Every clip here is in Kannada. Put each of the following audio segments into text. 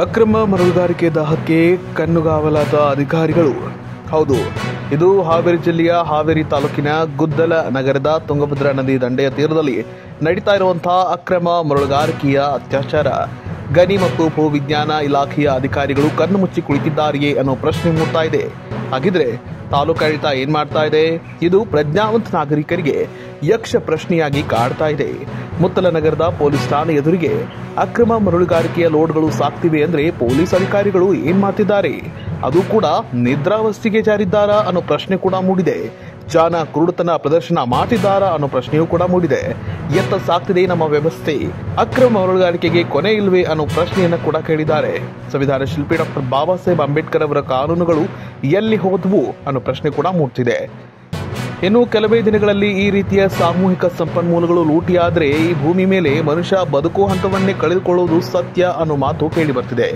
ಅಕ್ರಮ ಮರಳುಗಾರಿಕೆ ದಾಹಕ್ಕೆ ಕಣ್ಣುಗಾವಲಾದ ಅಧಿಕಾರಿಗಳು ಹೌದು ಇದು ಹಾವೇರಿ ಜಿಲ್ಲೆಯ ಹಾವೇರಿ ತಾಲೂಕಿನ ಗುದ್ದಲ ನಗರದ ತುಂಗಭದ್ರಾ ನದಿ ದಂಡೆಯ ತೀರದಲ್ಲಿ ನಡೀತಾ ಇರುವಂತಹ ಅಕ್ರಮ ಮರಳುಗಾರಿಕೆಯ ಅತ್ಯಾಚಾರ ಗಣಿ ಮತ್ತು ಭೂವಿಜ್ಞಾನ ಇಲಾಖೆಯ ಅಧಿಕಾರಿಗಳು ಕಣ್ಣು ಮುಚ್ಚಿ ಕುಳಿತಿದ್ದಾರೆಯೇ ಅನ್ನೋ ಪ್ರಶ್ನೆ ಮೂಡ್ತಾ ಇದೆ ಹಾಗಿದ್ರೆ ತಾಲೂಕಾಡಳಿತ ಏನ್ ಮಾಡ್ತಾ ಇದೆ ಇದು ಪ್ರಜ್ಞಾವಂತ ನಾಗರಿಕರಿಗೆ ಯಕ್ಷ ಪ್ರಶ್ನೆಯಾಗಿ ಕಾಡ್ತಾ ಇದೆ ಮುತ್ತಲ ನಗರದ ಪೊಲೀಸ್ ಠಾಣೆ ಎದುರಿಗೆ ಅಕ್ರಮ ಮರಳುಗಾರಿಕೆಯ ಲೋಡ್ಗಳು ಸಾಕ್ತಿವೆ ಅಂದ್ರೆ ಪೊಲೀಸ್ ಅಧಿಕಾರಿಗಳು ಏನ್ ಮಾಡ್ತಿದ್ದಾರೆ ಅದು ಕೂಡ ನಿದ್ರಾವಸ್ಥೆಗೆ ಜಾರಿದ್ದಾರಾ ಅನ್ನೋ ಪ್ರಶ್ನೆ ಕೂಡ ಮೂಡಿದೆ ಜಾನ ಕುರುಡುತನ ಪ್ರದರ್ಶನ ಮಾಡ್ತಿದ್ದಾರಾ ಅನ್ನೋ ಪ್ರಶ್ನೆಯೂ ಕೂಡ ಮೂಡಿದೆ ಎತ್ತ ಸಾಕ್ತಿದೆ ನಮ್ಮ ವ್ಯವಸ್ಥೆ ಅಕ್ರಮ ಮರಳುಗಾರಿಕೆಗೆ ಕೊನೆ ಇಲ್ವೇ ಅನ್ನೋ ಪ್ರಶ್ನೆಯನ್ನ ಕೂಡ ಕೇಳಿದ್ದಾರೆ ಸಂವಿಧಾನ ಶಿಲ್ಪಿ ಡಾಕ್ಟರ್ ಬಾಬಾ ಸಾಹೇಬ್ ಅಂಬೇಡ್ಕರ್ ಅವರ ಕಾನೂನುಗಳು ಎಲ್ಲಿ ಹೋದವು ಅನ್ನೋ ಪ್ರಶ್ನೆ ಕೂಡ ಮೂಡ್ತಿದೆ ಇನ್ನು ಕೆಲವೇ ದಿನಗಳಲ್ಲಿ ಈ ರೀತಿಯ ಸಾಮೂಹಿಕ ಸಂಪನ್ಮೂಲಗಳು ಲೂಟಿಯಾದರೆ ಈ ಭೂಮಿ ಮೇಲೆ ಮನುಷ್ಯ ಬದುಕುವ ಹಂತವನ್ನೇ ಕಳೆದುಕೊಳ್ಳುವುದು ಸತ್ಯ ಅನ್ನೋ ಮಾತು ಕೇಳಿ ಬರ್ತಿದೆ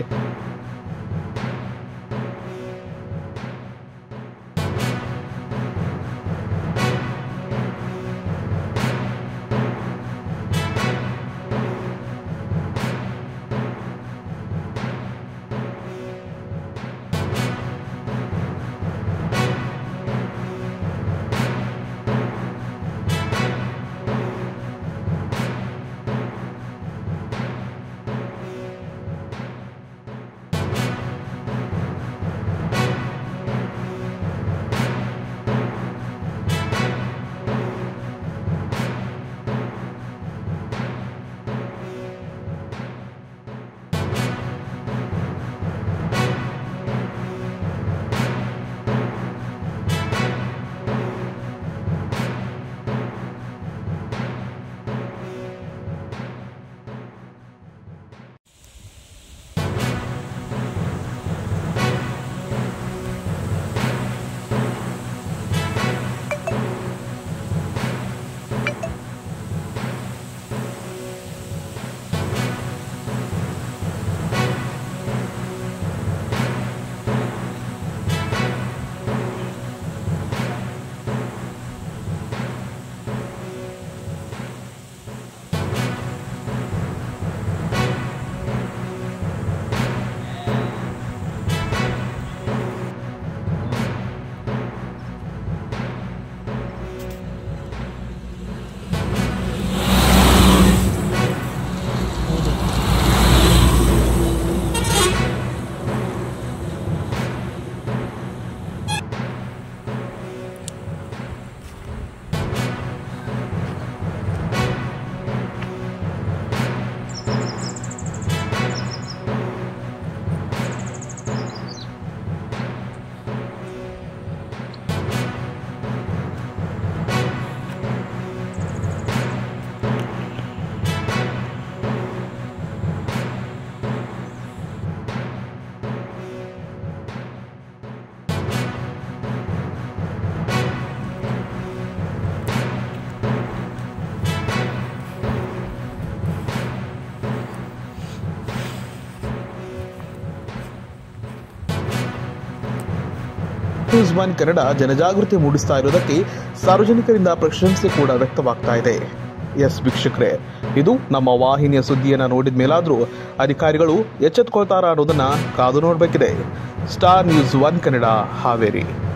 ನ್ಯೂಸ್ ಒನ್ ಕನ್ನಡ ಜನಜಾಗೃತಿ ಮೂಡಿಸ್ತಾ ಇರೋದಕ್ಕೆ ಸಾರ್ವಜನಿಕರಿಂದ ಪ್ರಶಂಸೆ ಕೂಡ ವ್ಯಕ್ತವಾಗ್ತಾ ಇದೆ ಎಸ್ ವೀಕ್ಷಕರೇ ಇದು ನಮ್ಮ ವಾಹಿನಿಯ ಸುದ್ದಿಯನ್ನ ನೋಡಿದ ಮೇಲಾದ್ರೂ ಅಧಿಕಾರಿಗಳು ಎಚ್ಚೆತ್ಕೊಳ್ತಾರ ಅನ್ನೋದನ್ನ ಕಾದು ನೋಡಬೇಕಿದೆ Star News One Kannada Haveri